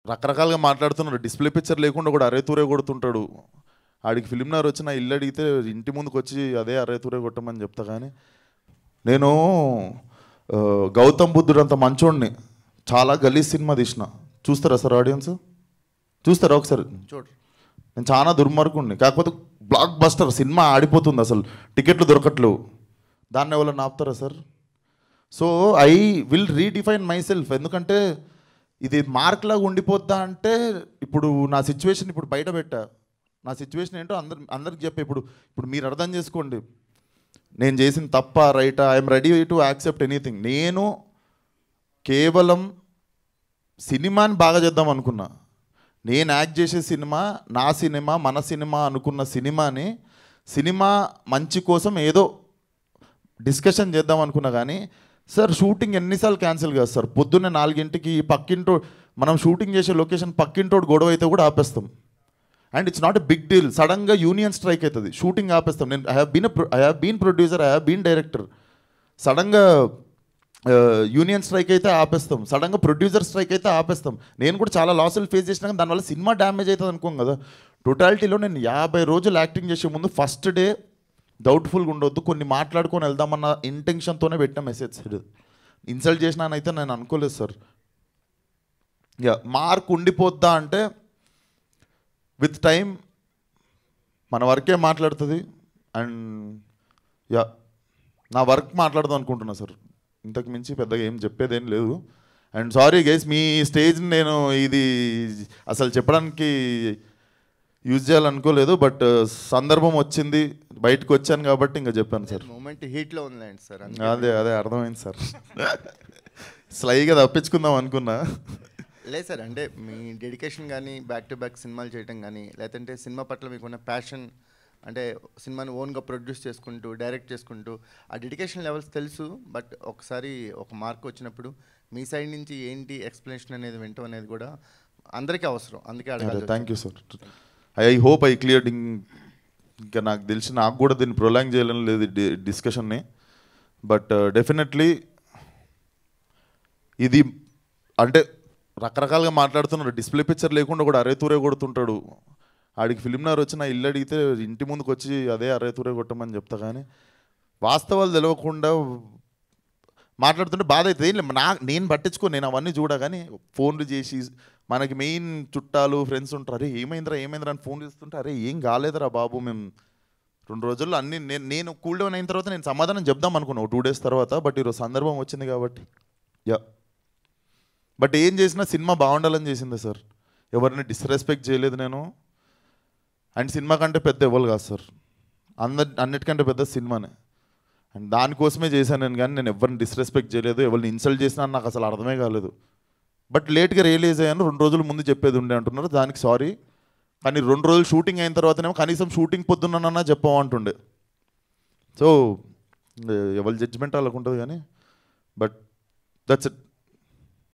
రకరకాలుగా మాట్లాడుతున్నారు display picture లేకుండా కూడా అరే తూరే కొడుతుంటాడు ఆడికి ఫిలిం నగర్ వచ్చి నా ఇల్లు అడిగితే ఇంటి ముందుకు వచ్చి అదే అరే తూరే కొట్టమని చెప్తా కానీ నేను ఆ, గౌతమ్ బుద్ధుడు అంత మంచోడిని చాలా గలీజ్ సినిమా తీసిన చూస్తారా సార్ ఆడియన్స్ చూస్తారా ఒకసారి చూడు నేను చాలా దుర్మార్గుండి కాకపోతే బ్లాక్ బస్టర్ సినిమా ఆడిపోతుంది అసలు టికెట్లు దొరకట్లేవు దాన్ని ఎవరైనా ఆపుతారా sir so I will redefine myself ఎందుకంటే ఇది మార్క్ లాగా ఉండిపోద్దా అంటే ఇప్పుడు నా సిచ్యువేషన్ ఇప్పుడు బయట పెట్టా నా సిచ్యువేషన్ ఏంటో అందరు అందరికి చెప్పే ఇప్పుడు ఇప్పుడు మీరు అర్థం చేసుకోండి నేను చేసిన తప్ప రైటా I'm ready to accept anything నేను కేవలం సినిమాని బాగా చేద్దాం అనుకున్నా నేను యాక్ట్ చేసే సినిమా నా సినిమా మన సినిమా అనుకున్న సినిమాని సినిమా మంచి కోసం ఏదో డిస్కషన్ చేద్దాం అనుకున్నా కానీ సార్ షూటింగ్ ఎన్నిసార్లు క్యాన్సిల్ కాదు సార్ పొద్దున్నే నాలుగింటికి పక్కింటో మనం షూటింగ్ చేసే లొకేషన్ పక్కింటోడు గొడవ అయితే కూడా ఆపేస్తాం and it's not a big deal సడన్గా యూనియన్ స్ట్రైక్ అవుతుంది షూటింగ్ ఆపేస్తాం నేను I have been I have been producer I have been director సడన్గా యూనియన్ స్ట్రైక్ అయితే ఆపేస్తాం సడన్గా ప్రొడ్యూసర్ స్ట్రైక్ అయితే ఆపేస్తాం నేను కూడా చాలా లాసులు ఫేస్ చేసినా కానీ దానివల్ల సినిమా డ్యామేజ్ అవుతుంది అనుకోం కదా టోటాలిటీలో నేను యాభై రోజులు యాక్టింగ్ చేసే ముందు ఫస్ట్ డే డౌట్ఫుల్గా ఉండొద్దు కొన్ని మాట్లాడుకొని వెళ్దామన్న ఇంటెన్షన్తోనే పెట్టిన మెసేజ్ ఇన్సల్ట్ చేసినానైతే నేను అనుకోలేదు సార్ యా మార్క్ ఉండిపోద్దా అంటే విత్ టైం మన వర్కే మాట్లాడుతుంది అండ్ యా నా వర్క్ మాట్లాడదాం అనుకుంటున్నా సార్ ఇంతకు మించి పెద్దగా ఏం చెప్పేదేం లేదు అండ్ సారీ గైస్ మీ స్టేజ్ నేను ఇది అసలు చెప్పడానికి యూజ్ చేయాలనుకోలేదు బట్ సందర్భం వచ్చింది బయటకు వచ్చాను కాబట్టి ఇంకా చెప్పాను సార్ మూమెంట్ హీట్లో ఉందండి సార్ అదే అదే అర్థమైంది సార్ స్లైగా తప్పించుకుందాం అనుకున్నా లేదు సార్ అంటే మీ డెడికేషన్ కానీ బ్యాక్ టు బ్యాక్ సినిమాలు చేయడం కానీ లేదంటే సినిమా పట్ల మీకున్న ప్యాషన్ అంటే సినిమాని ఓన్గా ప్రొడ్యూస్ చేసుకుంటూ డైరెక్ట్ చేసుకుంటూ ఆ డెడికేషన్ లెవెల్స్ తెలుసు బట్ ఒకసారి ఒక మార్క్ వచ్చినప్పుడు మీ సైడ్ నుంచి ఏంటి ఎక్స్ప్లెనేషన్ అనేది వింటాం అనేది కూడా అందరికీ అవసరం అందుకే అడగాలి thank you sir I hope I clear ఇంకా నాకు తెలిసి నాకు కూడా దీన్ని ప్రొలాంగ్ చేయాలని లేదు డిస్కషన్ని బట్ డెఫినెట్లీ ఇది అంటే రకరకాలుగా మాట్లాడుతున్నారు డిస్ప్లే పిక్చర్ లేకుండా కూడా అరే తూరే కొడుతుంటాడు ఆడికి ఫిలిం నగర్ వచ్చి నా ఇల్లు అడిగితే ఇంటి ముందుకు వచ్చి అదే అరే తూరే కొట్టమని చెప్తా కానీ వాస్తవాలు తెలియకుండా మాట్లాడుతుంటే బాధ అవుతుంది ఏం లేదు, నా నేను పట్టించుకో నేను అవన్నీ చూడ కానీ ఫోన్లు చేసి మనకి మెయిన్ చుట్టాలు ఫ్రెండ్స్ ఉంటారు అరే ఏమైందిరా ఏమైందిరా అని ఫోన్ చేస్తుంటే అరే ఏం కాలేదురా బాబు మేము రెండు రోజుల్లో అన్ని నేను నేను కూల్ డౌన్ అయిన తర్వాత నేను సమాధానం చెప్దాం అనుకున్నాను టూ డేస్ తర్వాత బట్ ఈరోజు సందర్భం వచ్చింది కాబట్టి యా బట్ ఏం చేసినా సినిమా బాగుండాలని చేసింది సార్ ఎవరిని డిస్రెస్పెక్ట్ చేయలేదు నేను అండ్ సినిమా కంటే పెద్ద ఎవరు కాదు సార్ అందరి అన్నిటికంటే పెద్ద సినిమానే అండ్ దానికోసమే చేశాను నేను కానీ నేను ఎవరిని డిస్రెస్పెక్ట్ చేయలేదు ఎవరిని ఇన్సల్ట్ చేసినా నాకు అసలు అర్థమే కాలేదు బట్ లేట్గా రియలైజ్ అయ్యాను రెండు రోజుల ముందు చెప్పేది ఉండే అంటున్నారు దానికి సారీ కానీ రెండు రోజులు షూటింగ్ అయిన తర్వాతనేమో కనీసం షూటింగ్ పొద్దున్నన్నా చెప్పమంటుండే సో ఎవరి జడ్జిమెంట్ వాళ్ళకు ఉంటుంది కానీ బట్ దట్స్ ఇట్